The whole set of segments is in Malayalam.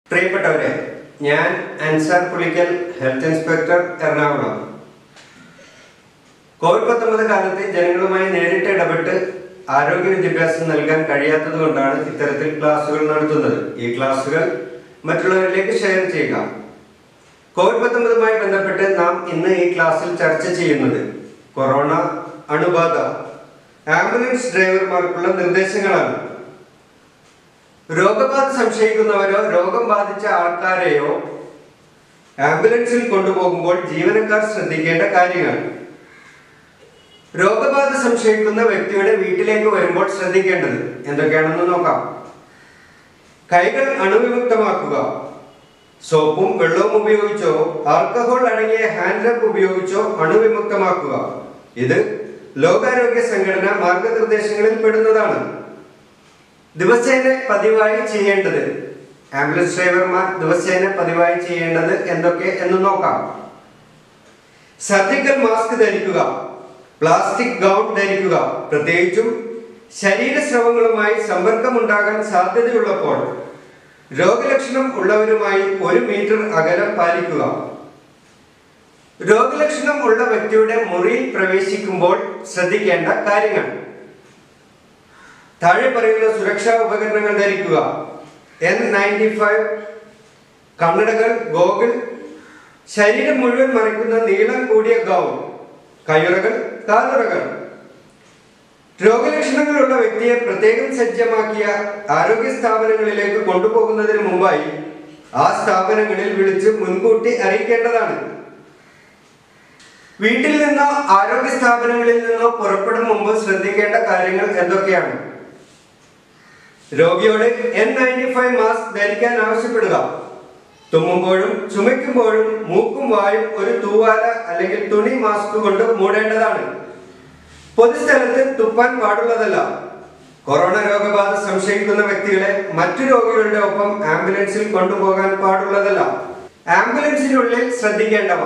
പ്രിയപ്പെട്ടവരെ ഞാൻ Ansar Pulikkal health inspector Ernakulam Covid പത്തൊമ്പത് കാലത്ത് ജനങ്ങളുമായി നേരിട്ട് ഇടപെട്ട് ആരോഗ്യ വിദ്യാഭ്യാസം നൽകാൻ കഴിയാത്തത് കൊണ്ടാണ് ഇത്തരത്തിൽ ക്ലാസുകൾ നടത്തുന്നത് ഈ ക്ലാസുകൾ മറ്റുള്ളവരിലേക്ക് ഷെയർ ചെയ്യുക കോവിഡ് പത്തൊമ്പതുമായി ബന്ധപ്പെട്ട് നാം ഇന്ന് ഈ ക്ലാസ്സിൽ ചർച്ച ചെയ്യുന്നത് കൊറോണ അണുബാധ ആംബുലൻസ് ഡ്രൈവർമാർക്കുള്ള നിർദ്ദേശങ്ങളാണ് രോഗബാധ സംശയിക്കുന്നവരോ രോഗം ബാധിച്ച ആൾക്കാരെയോ ആംബുലൻസിൽ കൊണ്ടുപോകുമ്പോൾ ജീവനക്കാർ ശ്രദ്ധിക്കേണ്ട കാര്യങ്ങൾ രോഗബാധ സംശയിക്കുന്ന വ്യക്തിയുടെ വീട്ടിലേക്ക് വരുമ്പോൾ ശ്രദ്ധിക്കേണ്ടത് എന്തൊക്കെയാണെന്ന് നോക്കാം കൈകൾ അണുവിമുക്തമാക്കുക സോപ്പും വെള്ളവും ഉപയോഗിച്ചോ ആൽക്കഹോൾ അടങ്ങിയ ഹാൻഡ് റബ് ഉപയോഗിച്ചോ അണുവിമുക്തമാക്കുക ഇത് ലോകാരോഗ്യ സംഘടന മാർഗനിർദ്ദേശങ്ങളിൽ പെടുന്നതാണ് ദിവസേന പതിവായി ചെയ്യേണ്ടത് ആംബുലൻസ് ഡ്രൈവർമാർ ദിവസേന പതിവായി ചെയ്യേണ്ടത് എന്തൊക്കെ എന്ന് നോക്കാം സർജിക്കൽ മാസ്ക് ധരിക്കുക പ്ലാസ്റ്റിക് ഗൗൺ ധരിക്കുക പ്രത്യേകിച്ചും ശരീരസ്രവങ്ങളുമായി സമ്പർക്കമുണ്ടാകാൻ സാധ്യതയുള്ളപ്പോൾ രോഗലക്ഷണം ഉള്ളവരുമായി ഒരു മീറ്റർ അകലം പാലിക്കുക രോഗലക്ഷണം ഉള്ള വ്യക്തിയുടെ മുറിയിൽ പ്രവേശിക്കുമ്പോൾ ശ്രദ്ധിക്കേണ്ട കാര്യങ്ങൾ താഴെ പറയുന്ന സുരക്ഷാ ഉപകരണങ്ങൾ ധരിക്കുക എൻ നയൻറ്റി ഫൈവ് കണ്ണടകൾ ഗോഗിൾ ശരീരം മുഴുവൻ മറയ്ക്കുന്ന നീളം കൂടിയ ഗൗൺ കയ്യുറകൾ കാലുറകൾ രോഗലക്ഷണങ്ങളുള്ള വ്യക്തിയെ പ്രത്യേകം സജ്ജമാക്കിയ ആരോഗ്യ സ്ഥാപനങ്ങളിലേക്ക് കൊണ്ടുപോകുന്നതിന് മുമ്പായി ആ സ്ഥാപനങ്ങളിൽ വിളിച്ച് മുൻകൂട്ടി അറിയിക്കേണ്ടതാണ് വീട്ടിൽ നിന്നോ ആരോഗ്യ സ്ഥാപനങ്ങളിൽ നിന്നോ പുറപ്പെടും മുമ്പ് ശ്രദ്ധിക്കേണ്ട കാര്യങ്ങൾ എന്തൊക്കെയാണ് രോഗിയോട് എൻ നയൻറ്റി ഫൈവ് മാസ്ക് ധരിക്കാൻ ആവശ്യപ്പെടുക തുമ്മുമ്പോഴും ചുമയ്ക്കുമ്പോഴും മൂക്കും വായും ഒരു തൂവാല അല്ലെങ്കിൽ തുണി മാസ്ക് കൊണ്ട് മൂടേണ്ടതാണ് പൊതുസ്ഥലത്ത് തുപ്പാൻ പാടുള്ളതല്ല കൊറോണ രോഗബാധ സംശയിക്കുന്ന വ്യക്തികളെ മറ്റു രോഗികളുടെ ഒപ്പം ആംബുലൻസിൽ കൊണ്ടുപോകാൻ പാടുള്ളതല്ല ആംബുലൻസിനുള്ളിൽ ശ്രദ്ധിക്കേണ്ടവ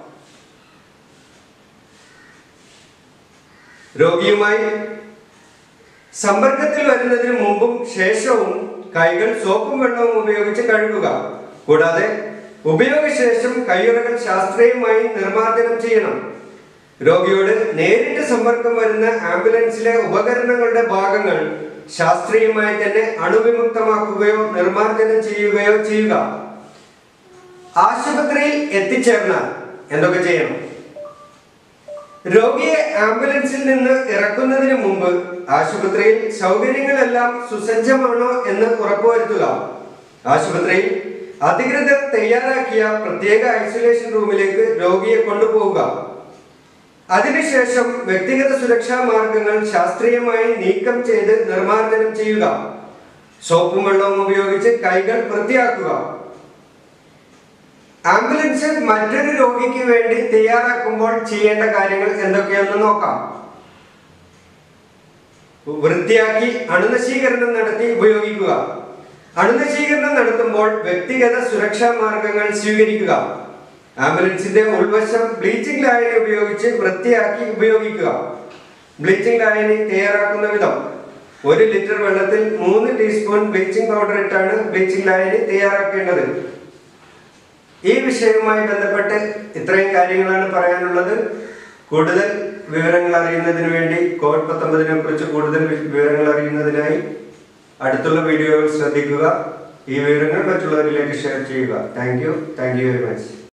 രോഗിയുമായി സമ്പർക്കത്തിൽ വരുന്നതിന് മുമ്പും ശേഷവും കൈകൾ സോപ്പും വെള്ളവും ഉപയോഗിച്ച് കഴുകുക കൂടാതെ ഉപയോഗശേഷം കൈയുറകൾ ശാസ്ത്രീയമായി നിർമ്മാർജ്ജനം ചെയ്യണം രോഗിയോട് നേരിട്ട് സമ്പർക്കം വരുന്ന ആംബുലൻസിലെ ഉപകരണങ്ങളുടെ ഭാഗങ്ങൾ ശാസ്ത്രീയമായി തന്നെ അണുവിമുക്തമാക്കുകയോ നിർമ്മാർജ്ജനം ചെയ്യുകയോ ചെയ്യുക ആശുപത്രിയിൽ എത്തിച്ചേർന്നാൽ എന്തൊക്കെ ചെയ്യണം രോഗിയെ ആംബുലൻസിൽ നിന്ന് ഇറക്കുന്നതിന് മുമ്പ് ആശുപത്രിയിൽ സൗകര്യങ്ങളെല്ലാം സുസജ്ജമാണോ എന്ന് ഉറപ്പുവരുത്തുക ആശുപത്രിയിൽ അധികൃതർ തയ്യാറാക്കിയ പ്രത്യേക ഐസൊലേഷൻ റൂമിലേക്ക് രോഗിയെ കൊണ്ടുപോവുക അതിനുശേഷം വ്യക്തിഗത സുരക്ഷാ മാർഗങ്ങൾ ശാസ്ത്രീയമായി നീക്കം ചെയ്ത് നിർമ്മാർജ്ജനം ചെയ്യുക സോപ്പും വെള്ളവും ഉപയോഗിച്ച് കൈകൾ വൃത്തിയാക്കുക ആംബുലൻസ് മറ്റൊരു രോഗിക്ക് വേണ്ടി തയ്യാറാക്കുമ്പോൾ ചെയ്യേണ്ട കാര്യങ്ങൾ എന്തൊക്കെയെന്ന് നോക്കാം വൃത്തിയാക്കി അണുനശീകരണം നടത്തി ഉപയോഗിക്കുക അണുനശീകരണം നടത്തുമ്പോൾ വ്യക്തിഗത സുരക്ഷാ മാർഗങ്ങൾ സ്വീകരിക്കുക ആംബുലൻസിന്റെ ഉൾവശം ബ്ലീച്ചിംഗ് ലായനി ഉപയോഗിച്ച് വൃത്തിയാക്കി ഉപയോഗിക്കുക ബ്ലീച്ചിംഗ് ലായനി തയ്യാറാക്കുന്ന വിധം ഒരു ലിറ്റർ വെള്ളത്തിൽ മൂന്ന് ടീസ്പൂൺ ബ്ലീച്ചിംഗ് പൗഡർ ഇട്ടാണ് ബ്ലീച്ചിംഗ് ലായനി തയ്യാറാക്കേണ്ടത് ഈ വിഷയവുമായി ബന്ധപ്പെട്ട് ഇത്രയും കാര്യങ്ങളാണ് പറയാനുള്ളത് കൂടുതൽ വിവരങ്ങൾ അറിയുന്നതിന് വേണ്ടി കോവിഡ് പത്തൊമ്പതിനെ കുറിച്ച് കൂടുതൽ വി- വിവരങ്ങൾ അറിയുന്നതിനായി അടുത്തുള്ള വീഡിയോകൾ ശ്രദ്ധിക്കുക ഈ വിവരങ്ങൾ മറ്റുള്ളവരിലേക്ക് ഷെയർ ചെയ്യുക thank you thank you very much